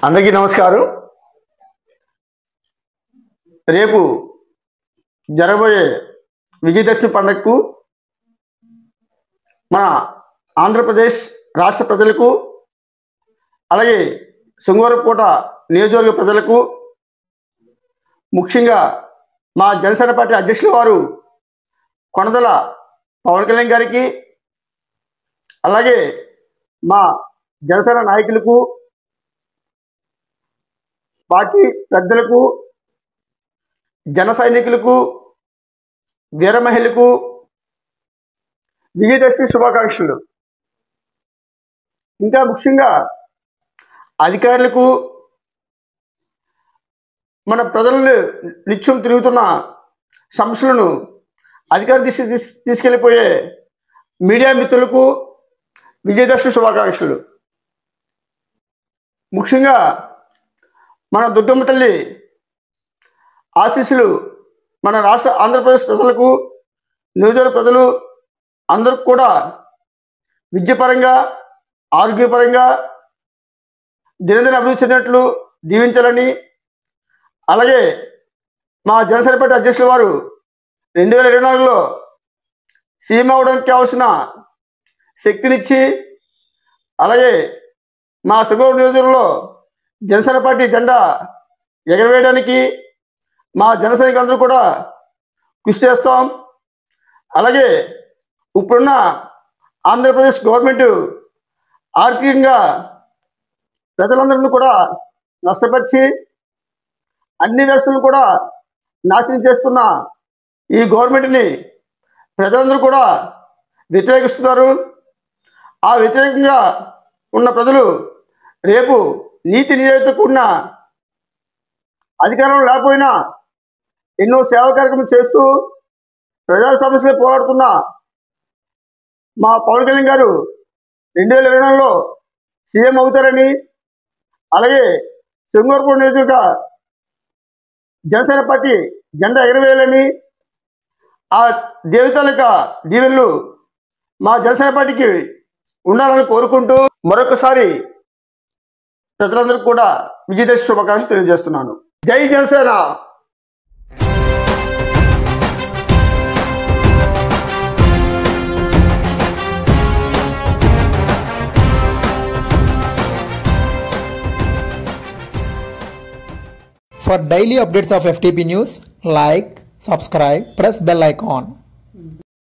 అందరికీ నమస్కారం రేపు జరగబోయే విజయదశమి పండుగకు మన ఆంధ్రప్రదేశ్ రాష్ట్ర ప్రజలకు అలాగే శృంగవరపుకోట నియోజకవర్గ ప్రజలకు ముఖ్యంగా మా జనసేన పార్టీ అధ్యక్షుల వారు కొనదల పవన్ కళ్యాణ్ గారికి అలాగే మా జనసేన నాయకులకు పార్టీ పెద్దలకు జన సైనికులకు వీర మహిళలకు విజయదశమి శుభాకాంక్షలు ఇంకా ముఖ్యంగా అధికారులకు మన ప్రజలను నిత్యం తిరుగుతున్న సమస్యలను అధికార దిశ తీస్- తీసుకెళ్ళిపోయే మీడియా మిత్రులకు విజయదశమి శుభాకాంక్షలు ముఖ్యంగా మన దుర్గమ్మ తల్లి ఆశీస్సులు మన రాష్ట్ర ఆంధ్రప్రదేశ్ ప్రజలకు నియోజకవర్గ ప్రజలు అందరికి కూడా విద్యపరంగా ఆరోగ్యపరంగా దినదిన అభివృద్ధి చెందినట్లు దీవించాలని అలాగే మా జనసేన పార్టీ అధ్యక్షుల వారు రెండు వేల ఇరవై నాలుగులో సీఎం అవడానికి కావాల్సిన శక్తినిచ్చి అలాగే మా సుగౌడ్ నియోజకవర్గంలో జనసేన పార్టీ జెండా ఎగరవేయడానికి మా జన సైనికులందరూ కూడా కృషి చేస్తాం అలాగే ఇప్పుడున్న ఆంధ్రప్రదేశ్ గవర్నమెంట్ ఆర్థికంగా ప్రజలందరినీ కూడా నష్టపరిచి అన్ని వ్యవస్థలను కూడా నాశనం చేస్తున్న ఈ గవర్నమెంట్ని ప్రజలందరూ కూడా వ్యతిరేకిస్తున్నారు ఆ వ్యతిరేకంగా ఉన్న ప్రజలు రేపు నీతి నిజాయితీతో కూడిన అధికారం లేకపోయినా ఎన్నో సేవా కార్యక్రమం చేస్తూ ప్రజా సమస్యలు పోరాడుతున్న మా పవన్ కళ్యాణ్ గారు రెండు వేల ఇరవై నాలుగులో సీఎం అవుతారని అలాగే శృంగారపూర్ నియోజకవర్గ జనసేన పార్టీ జెండా ఎగరవేయాలని ఆ దేవతల యొక్క దీవెనలు మా జనసేన పార్టీకి ఉండాలని కోరుకుంటూ మరొకసారి ప్రజలందరికీ కూడా విజయదశమి శుభాకాంక్షలు తెలియజేస్తున్నాను జై Janasena For daily updates of FTP news, like, subscribe, press bell icon.